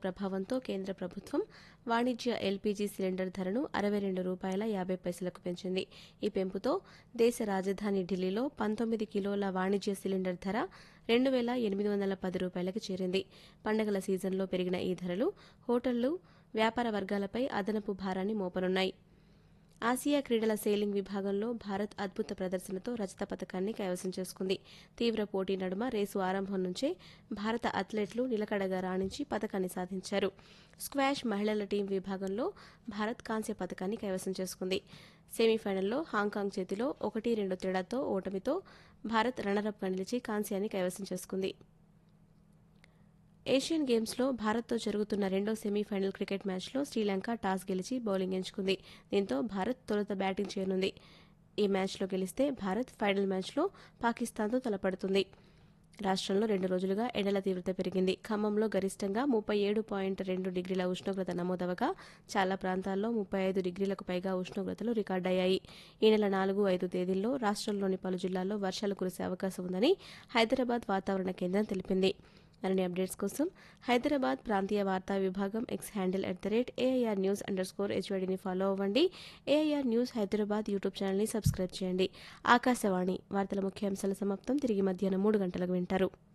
ప్రభావంతో కేంద్ర ప్రభుత్వం వాణిజ్య ఎల్పీజీ సిలిండర్ ధరను అరవై రెండు రూపాయల యాభై పైసలకు పెంచింది ఈ పెంపుతో దేశ రాజధాని ఢిల్లీలో పంతొమ్మిది కిలోల వాణిజ్య సిలిండర్ ధర రెండు వేల ఎనిమిది వందల పది రూపాయలకు చేరింది పండగల సీజన్లో పెరిగిన ఈ ధరలు హోటళ్లు వ్యాపార వర్గాలపై అదనపు భారాన్ని మోపనున్నాయి ఆసియా క్రీడల సెయిలింగ్ విభాగంలో భారత్ అద్భుత ప్రదర్శనతో రజత పథకాన్ని కైవసం చేసుకుంది తీవ్ర పోటీ నడుమ రేసు ఆరంభం నుంచే భారత అథ్లెట్లు నిలకడగా రాణించి పథకాన్ని సాధించారు స్క్వాష్ మహిళల టీం విభాగంలో భారత్ కాంస్య పథకాన్ని కైవసం చేసుకుంది సెమీఫైనల్లో హాంకాంగ్ చేతిలో ఒకటి రెండు తేడాతో ఓటమితో భారత్ రన్నరప్గా నిలిచి కాంస్యాన్ని కైవసం చేసుకుంది ఏషియన్ గేమ్స్లో భారత్తో జరుగుతున్న రెండో సెమీఫైనల్ క్రికెట్ మ్యాచ్లో శ్రీలంక టాస్ గెలిచి బౌలింగ్ ఎంచుకుంది దీంతో భారత్ తొలుత బ్యాటింగ్ చేయనుంది ఈ మ్యాచ్లో గెలిస్తే భారత్ ఫైనల్ మ్యాచ్లో పాకిస్తాన్తో తలపడుతుంది రాష్ట్రంలో రెండు రోజులుగా ఎండల తీవ్రత పెరిగింది ఖమ్మంలో గరిష్టంగా ముప్పై ఏడు పాయింట్ రెండు డిగ్రీల ఉష్ణోగ్రత నమోదవగా చాలా ప్రాంతాల్లో ముప్పై ఐదు డిగ్రీలకు పైగా ఉష్ణోగ్రతలు రికార్డయ్యాయి ఈ నెల నాలుగు ఐదు తేదీల్లో రాష్ట్రంలోని పలు జిల్లాల్లో వర్షాలు కురిసే అవకాశం ఉందని హైదరాబాద్ వాతావరణ కేంద్రం తెలిపింది మరిన్ని అప్డేట్స్ కోసం హైదరాబాద్ ప్రాంతీయ వార్తా విభాగం X handle at the rate AIR news underscore స్కోర్ హెచ్వైడిని ఫాలో అవ్వండి ఏఐఆర్ న్యూస్ హైదరాబాద్ యూట్యూబ్ ఛానల్ని సబ్స్క్రైబ్ చేయండి ఆకాశవాణి వార్తల ముఖ్యాంశాల సమాప్తం తిరిగి మధ్యాహ్నం మూడు గంటలకు వింటారు